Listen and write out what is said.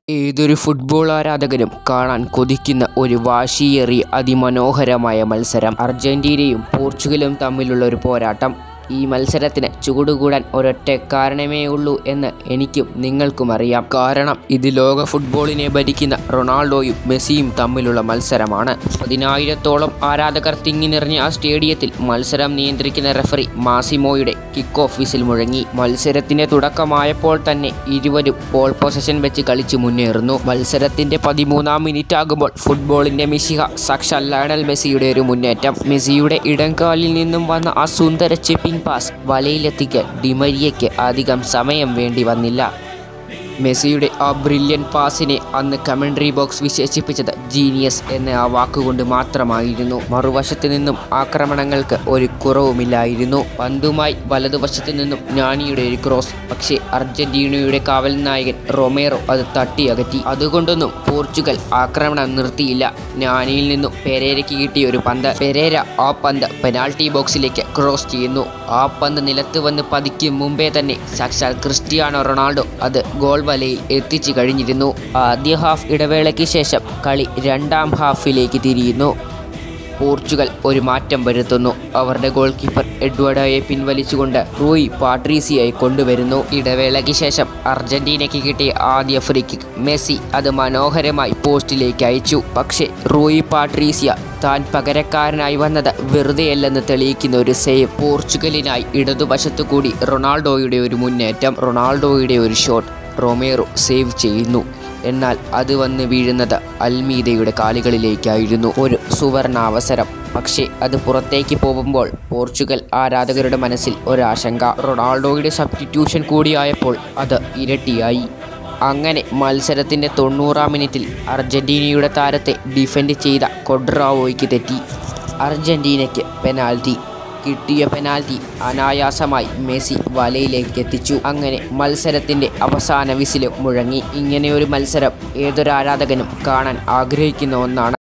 ഏതൊരു ഫുട്ബോൾ ആരാധകനും കാണാൻ കൊതിക്കുന്ന ഒരു വാശിയേറിയ അതിമനോഹരമായ മത്സരം അർജന്റീനയും പോർച്ചുഗലും തമ്മിലുള്ള ഒരു പോരാട്ടം ഈ മത്സരത്തിന് ചൂടുകൂടാൻ ഒരൊറ്റ കാരണമേ ഉള്ളൂ എന്ന് എനിക്കും നിങ്ങൾക്കും അറിയാം കാരണം ഇത് ലോക ഫുട്ബോളിനെ ഭരിക്കുന്ന റൊണാൾഡോയും മെസ്സിയും തമ്മിലുള്ള മത്സരമാണ് പതിനായിരത്തോളം ആരാധകർ തിങ്ങി നിറഞ്ഞ ആ സ്റ്റേഡിയത്തിൽ മത്സരം നിയന്ത്രിക്കുന്ന റെഫറി മാസിമോയുടെ കിക്ക് ഓഫ് വിസിൽ മുഴങ്ങി മത്സരത്തിന്റെ തുടക്കമായപ്പോൾ തന്നെ ഇരുവരും ബോൾ പൊസഷൻ വെച്ച് കളിച്ച് മുന്നേറുന്നു മത്സരത്തിന്റെ പതിമൂന്നാം മിനിറ്റ് ആകുമ്പോൾ ഫുട്ബോളിന്റെ മിശിഹ സാക്ഷാൽ ലയണൽ മെസ്സിയുടെ ഒരു മുന്നേറ്റം മെസ്സിയുടെ ഇടംകാലിൽ നിന്നും വന്ന ആ സുന്ദര ചിപ്പിംഗ് പാസ് വലയിലെത്തിക്കാൻ ഡിമരിയയ്ക്ക് അധികം സമയം വേണ്ടി വന്നില്ല മെസ്സിയുടെ ആ ബ്രില്യൻ പാസിനെ അന്ന് കമൻട്രി ബോക്സ് വിശേഷിപ്പിച്ചത് ജീനിയസ് എന്ന ആ വാക്കുകൊണ്ട് മാത്രമായിരുന്നു മറുവശത്ത് നിന്നും ആക്രമണങ്ങൾക്ക് ഒരു കുറവുമില്ലായിരുന്നു പന്തുമായി വലതുവശത്ത് നിന്നും നാനിയുടെ ഒരു ക്രോസ് പക്ഷേ അർജന്റീനയുടെ കാവൽ നായകൻ റൊമേറോ അത് തട്ടിയകറ്റി അതുകൊണ്ടൊന്നും പോർച്ചുഗൽ ആക്രമണം നിർത്തിയില്ല നാനിയിൽ നിന്നും പെരേരയ്ക്ക് കിട്ടിയ ഒരു പന്ത് പെരേര ആ പന്ത് പെനാൾട്ടി ബോക്സിലേക്ക് ക്രോസ് ചെയ്യുന്നു ആ പന്ത് നിലത്ത് വന്ന് പതിക്കും മുമ്പേ തന്നെ സാക്ഷാൽ ക്രിസ്റ്റിയാനോ റൊണാൾഡോ അത് ഗോൾ വലയിൽ എത്തിച്ചു കഴിഞ്ഞിരുന്നു ആദ്യ ഹാഫ് ഇടവേളയ്ക്ക് ശേഷം കളി രണ്ടാം ഹാഫിലേക്ക് തിരിയുന്നു പോർച്ചുഗൽ ഒരു മാറ്റം വരുത്തുന്നു അവരുടെ ഗോൾ കീപ്പർ എഡ്വേർഡോയെ പിൻവലിച്ചുകൊണ്ട് റൂയി പാട്രീസിയായി കൊണ്ടുവരുന്നു ഇടവേളയ്ക്ക് ശേഷം അർജന്റീനയ്ക്ക് കിട്ടിയ ആദ്യ ഫ്രീ കിക്ക് മെസ്സി അത് മനോഹരമായി പോസ്റ്റിലേക്ക് അയച്ചു പക്ഷേ റൂയി പാട്രീസിയ താൻ പകരക്കാരനായി വന്നത് വെറുതെയല്ലെന്ന് തെളിയിക്കുന്ന ഒരു സേവ് പോർച്ചുഗലിനായി ഇടതുവശത്തു കൂടി റൊണാൾഡോയുടെ ഒരു മുന്നേറ്റം റൊണാൾഡോയുടെ ഒരു ഷോട്ട് റൊമേറോ സേവ് ചെയ്യുന്നു എന്നാൽ അത് വന്ന് വീഴുന്നത് അൽമീദയുടെ കാലുകളിലേക്കായിരുന്നു ഒരു സുവർണാവസരം പക്ഷേ അത് പുറത്തേക്ക് പോകുമ്പോൾ പോർച്ചുഗൽ ആരാധകരുടെ മനസ്സിൽ ഒരാശങ്ക റൊണാൾഡോയുടെ സബ്സ്റ്റിറ്റ്യൂഷൻ കൂടിയായപ്പോൾ അത് ഇരട്ടിയായി അങ്ങനെ മത്സരത്തിൻ്റെ തൊണ്ണൂറാം മിനിറ്റിൽ അർജന്റീനയുടെ താരത്തെ ഡിഫെൻഡ് ചെയ്ത കൊഡ്രാവോയ്ക്ക് തെറ്റി അർജന്റീനയ്ക്ക് പെനാൽറ്റി കിട്ടിയ പെനാൽറ്റി അനായാസമായി മെസ്സി വലയിലേക്ക് എത്തിച്ചു അങ്ങനെ മത്സരത്തിന്റെ അവസാന വിസിലും മുഴങ്ങി ഇങ്ങനെയൊരു മത്സരം ഏതൊരാരാധകനും കാണാൻ ആഗ്രഹിക്കുന്ന ഒന്നാണ്